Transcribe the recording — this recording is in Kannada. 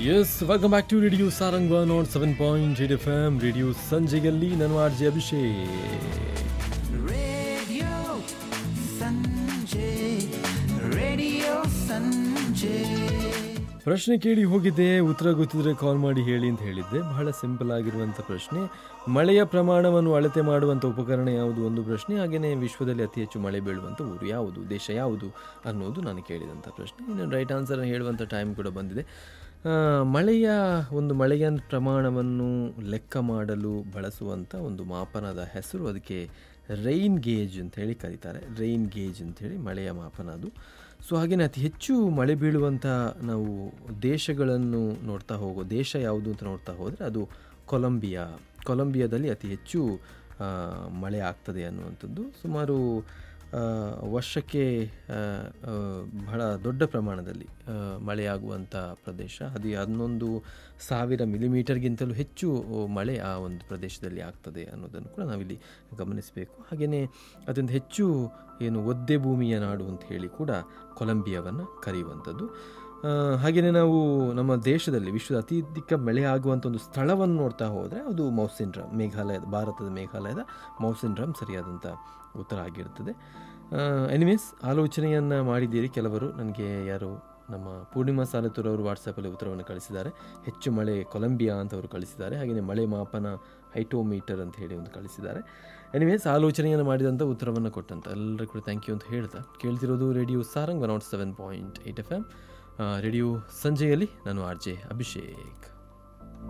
S welcome back to radio Sarang one nought seven point eight F M radio ಸಂಜೆಯಲ್ಲಿ ನಾನು R J Abhishek Radio Sanjay, Radio Sanjay. ಪ್ರಶ್ನೆ ಕೇಳಿ ಹೋಗಿದ್ದೆ ಉತ್ತರ ಗೊತ್ತಿದ್ರೆ ಕಾಲ್ ಮಾಡಿ ಹೇಳಿ ಅಂತ ಹೇಳಿದ್ದೆ ಬಹಳ ಸಿಂಪಲ್ ಆಗಿರುವಂಥ ಪ್ರಶ್ನೆ ಮಳೆಯ ಪ್ರಮಾಣವನ್ನು ಅಳತೆ ಮಾಡುವಂಥ ಉಪಕರಣ ಯಾವುದು ಒಂದು ಪ್ರಶ್ನೆ ಹಾಗೆಯೇ ವಿಶ್ವದಲ್ಲಿ ಅತಿ ಹೆಚ್ಚು ಮಳೆ ಬೀಳುವಂಥ ಊರು ಯಾವುದು ದೇಶ ಯಾವುದು ಅನ್ನೋದು ನಾನು ಕೇಳಿದಂಥ ಪ್ರಶ್ನೆ ಇನ್ನು ರೈಟ್ ಆನ್ಸರ್ ಹೇಳುವಂಥ ಟೈಮ್ ಕೂಡ ಬಂದಿದೆ ಆ, ಮಳೆಯ ಒಂದು ಮಳೆಯ ಪ್ರಮಾಣವನ್ನು ಲೆಕ್ಕ ಮಾಡಲು ಬಳಸುವಂಥ ಒಂದು ಮಾಪನದ ಹೆಸರು ಅದಕ್ಕೆ ರೈನ್ ಗೇಜ್ ಅಂತ ಹೇಳಿ ಕರೀತಾರೆ ರೈನ್ ಗೇಜ್ ಅಂತೇಳಿ ಮಳೆಯ ಮಾಪನ ಅದು ಸೊ ಹಾಗೆಯೇ ಅತಿ ಹೆಚ್ಚು ಮಳೆ ಬೀಳುವಂಥ ನಾವು ದೇಶಗಳನ್ನು ನೋಡ್ತಾ ಹೋಗೋ ದೇಶ ಯಾವುದು ಅಂತ ನೋಡ್ತಾ ಹೋದರೆ ಅದು ಕೊಲಂಬಿಯಾ ಕೊಲಂಬಿಯಾದಲ್ಲಿ ಅತಿ ಹೆಚ್ಚು ಆ, ಮಳೆ ಆಗ್ತದೆ ಅನ್ನುವಂಥದ್ದು ಸುಮಾರು ಆ, ವರ್ಷಕ್ಕೆ ಆ, ಆ, ಬಹಳ ದೊಡ್ಡ ಪ್ರಮಾಣದಲ್ಲಿ ಆ, ಮಳೆಯಾಗುವಂಥ ಪ್ರದೇಶ ಅದು ಹನ್ನೊಂದು ಸಾವಿರ ಮಿಲಿಮೀಟರ್ಗಿಂತಲೂ ಹೆಚ್ಚು ಮಳೆ ಆ ಒಂದು ಪ್ರದೇಶದಲ್ಲಿ ಆಗ್ತದೆ ಅನ್ನೋದನ್ನು ಕೂಡ ನಾವಿಲ್ಲಿ ಗಮನಿಸಬೇಕು ಹಾಗೆಯೇ ಅತ್ಯಂತ ಹೆಚ್ಚು ಏನು ಒದ್ದೆ ಭೂಮಿಯ ನಾಡು ಅಂತ ಹೇಳಿ ಕೂಡ ಕೊಲಂಬಿಯಾವನ್ನು ಕರೆಯುವಂಥದ್ದು ಹಾಗೆಯೇ ನಾವು ನಮ್ಮ ದೇಶದಲ್ಲಿ ವಿಶ್ವದ ಅತಿ ಅಧಿಕ ಮಳೆ ಆಗುವಂಥ ಒಂದು ಸ್ಥಳವನ್ನು ನೋಡ್ತಾ ಹೋದರೆ ಅದು ಮೌಸಿನ್ ಡ್ರಮ್ ಮೇಘಾಲಯದ ಭಾರತದ ಮೇಘಾಲಯದ ಮೌಸಿನ್ ಡ್ರಮ್ ಸರಿಯಾದಂಥ ಉತ್ತರ ಆಗಿರ್ತದೆ ಎನಿವೇಸ್ ಆಲೋಚನೆಯನ್ನು ಮಾಡಿದ್ದೀರಿ ಕೆಲವರು ನನಗೆ ಯಾರು ನಮ್ಮ ಪೂರ್ಣಿಮಾ ಸಾಲತೂರ್ ಅವರು ವಾಟ್ಸಪ್ಪಲ್ಲಿ ಉತ್ತರವನ್ನು ಕಳಿಸಿದ್ದಾರೆ ಹೆಚ್ಚು ಮಳೆ ಕೊಲಂಬಿಯಾ ಅಂತ ಅವರು ಕಳಿಸಿದ್ದಾರೆ ಹಾಗೆಯೇ ಮಳೆ ಮಾಪನ ಹೈಟೋಮೀಟರ್ ಅಂತ ಹೇಳಿ ಒಂದು ಕಳಿಸಿದ್ದಾರೆ ಎನಿವೇಸ್ ಆಲೋಚನೆಯನ್ನು ಮಾಡಿದಂಥ ಉತ್ತರವನ್ನು ಕೊಟ್ಟಂತ ಎಲ್ಲರೂ ಕೂಡ ಥ್ಯಾಂಕ್ ಯು ಅಂತ ಹೇಳ್ತಾ ಕೇಳ್ತಿರೋದು radio Sarang one nought seven point eight F M radio ಸಂಜೆಯಲ್ಲಿ ನಾನು ಆರ್ ಜೆ ಅಭಿಷೇಕ್